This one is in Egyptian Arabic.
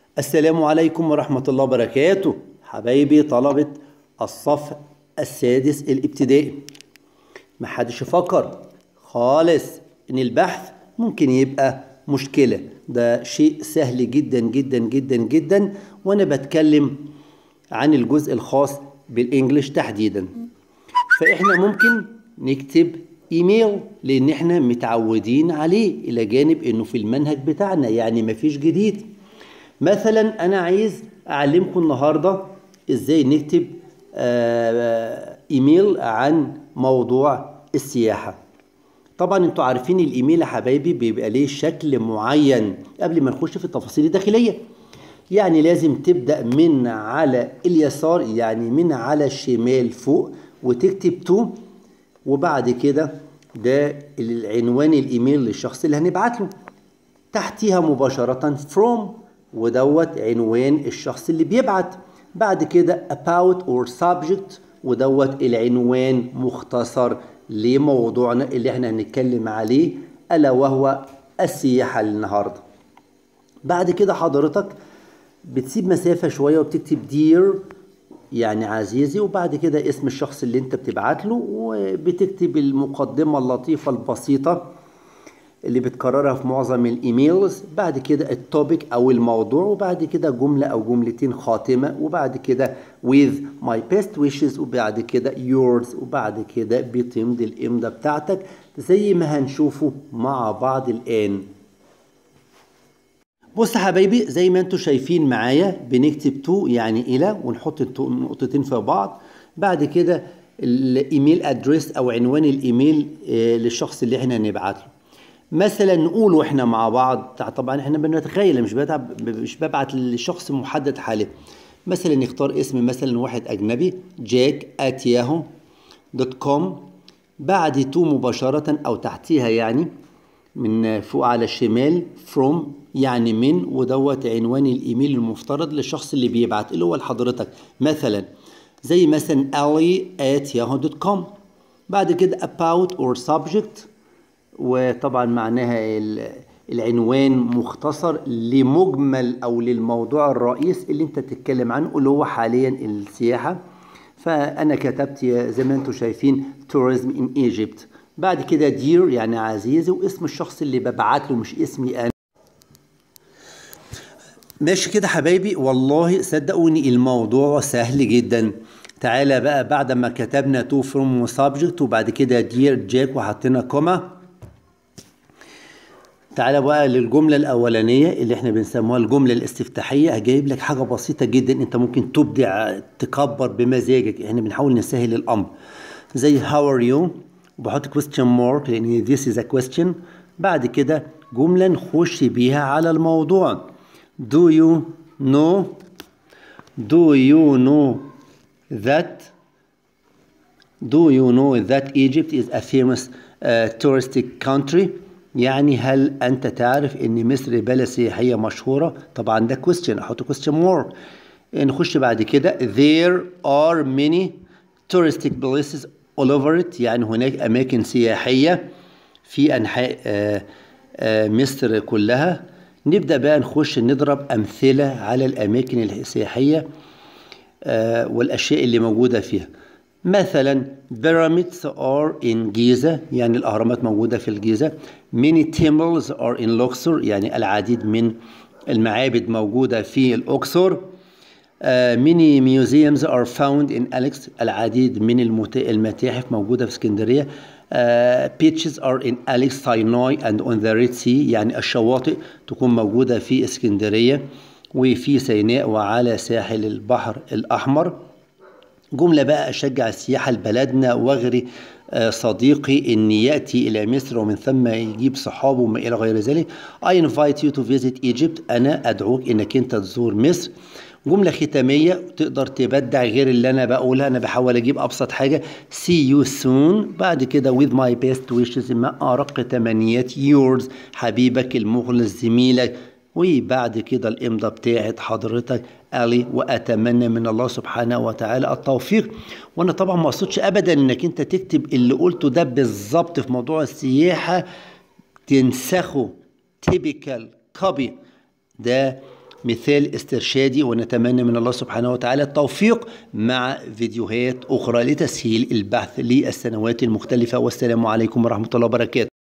السلام عليكم ورحمة الله وبركاته حبايبي طلبة الصف السادس الابتدائي محدش يفكر خالص ان البحث ممكن يبقى مشكلة ده شيء سهل جدا جدا جدا جدا وانا بتكلم عن الجزء الخاص بالانجليش تحديدا فاحنا ممكن نكتب ايميل لان احنا متعودين عليه الى جانب انه في المنهج بتاعنا يعني مفيش جديد مثلا انا عايز اعلمكم النهارده ازاي نكتب آه، ايميل عن موضوع السياحه طبعا انتوا عارفين الايميل يا حبايبي بيبقى ليه شكل معين قبل ما نخش في التفاصيل الداخليه يعني لازم تبدا من على اليسار يعني من على الشمال فوق وتكتب تو وبعد كده ده العنوان الايميل للشخص اللي هنبعت له تحتيها مباشرة from ودوت عنوان الشخص اللي بيبعت بعد كده about or subject ودوت العنوان مختصر لموضوعنا اللي احنا هنتكلم عليه ألا وهو السياحة النهاردة بعد كده حضرتك بتسيب مسافة شوية وبتكتب dear يعني عزيزي وبعد كده اسم الشخص اللي انت بتبعت له وبتكتب المقدمة اللطيفة البسيطة اللي بتكررها في معظم الايميلز بعد كده التوبيك او الموضوع وبعد كده جملة او جملتين خاتمة وبعد كده with my best wishes وبعد كده yours وبعد كده بتمضي الامضة بتاعتك زي ما هنشوفه مع بعض الان بص يا حبايبي زي ما انتم شايفين معايا بنكتب تو يعني الى ونحط التو- النقطتين في بعض بعد كده الايميل ادريس او عنوان الايميل آه، للشخص اللي احنا هنبعت له مثلا نقول واحنا مع بعض طبعا احنا بنتخيل مش بتعب مش ببعت لشخص محدد حاليا مثلا نختار اسم مثلا واحد اجنبي جاك ات ياهو دوت كوم بعد تو مباشرة او تحتيها يعني من فوق على الشمال from يعني من ودوت عنوان الايميل المفترض للشخص اللي بيبعت اللي هو لحضرتك مثلا زي مثلا ali at yahoo.com بعد كده about or subject وطبعا معناها ال- العنوان مختصر لمجمل او للموضوع الرئيس اللي انت بتتكلم عنه اللي هو حاليا السياحه فانا كتبت يا- زي ما انتم شايفين tourism in Egypt بعد كده dear يعني عزيزي واسم الشخص اللي ببعت له مش اسمي انا ماشي كده حبايبي والله صدقوني الموضوع سهل جدا تعالى بقى بعد ما كتبنا تو فروم وسبجكت وبعد كده دير جاك وحطينا كوما تعالى بقى للجملة الأولانية اللي احنا بنسموها الجملة الاستفتاحية هجايب لك حاجة بسيطة جدا انت ممكن تبدع تكبر بمزاجك احنا بنحاول نسهل الأمر زي how are you وبحط question mark لأن this is a question بعد كده جملة نخش بيها على الموضوع do you know do you know that Do you know that Egypt is a famous uh, touristic country? يعني هل أنت تعرف أن مصر بلد سياحية مشهورة؟ طبعا ده question أحط question more نخش بعد كده There are many touristic places all over it يعني هناك أماكن سياحية في أنحاء آه، آه، مصر كلها نبدأ بقى نخش نضرب أمثلة على الأماكن السياحية آه، والأشياء اللي موجودة فيها مثلا pyramids are in Giza يعني الأهرامات موجودة في الجيزة many temples are in Luxor يعني العديد من المعابد موجودة في الأقصر آه، many museums are found in Alex العديد من المت- المتاحف موجودة في اسكندرية آه، beaches are in Alex Sinai and on the Red Sea يعني الشواطئ تكون موجودة في اسكندرية وفي سيناء وعلى ساحل البحر الأحمر جملة بقى أشجع السياحة لبلدنا وأغري آه، صديقي أن يأتي إلى مصر ومن ثم يجيب صحابه وما إلى غير ذلك I invite you to visit Egypt أنا أدعوك أنك أنت تزور مصر جملة ختامية تقدر تبدع غير اللي أنا بقولها أنا بحاول أجيب أبسط حاجة see you soon بعد كده with my best wishes مع أرق تمنيات yours حبيبك المخلص زميلك وبعد كده الإمضة بتاعت حضرتك علي وأتمنى من الله سبحانه وتعالى التوفيق وأنا طبعا ما أقصدش أبدا إنك أنت تكتب اللي قلته ده بالظبط في موضوع السياحة تنسخه typical copy ده مثال استرشادي ونتمنى من الله سبحانه وتعالى التوفيق مع فيديوهات أخرى لتسهيل البحث للسنوات المختلفة والسلام عليكم ورحمة الله وبركاته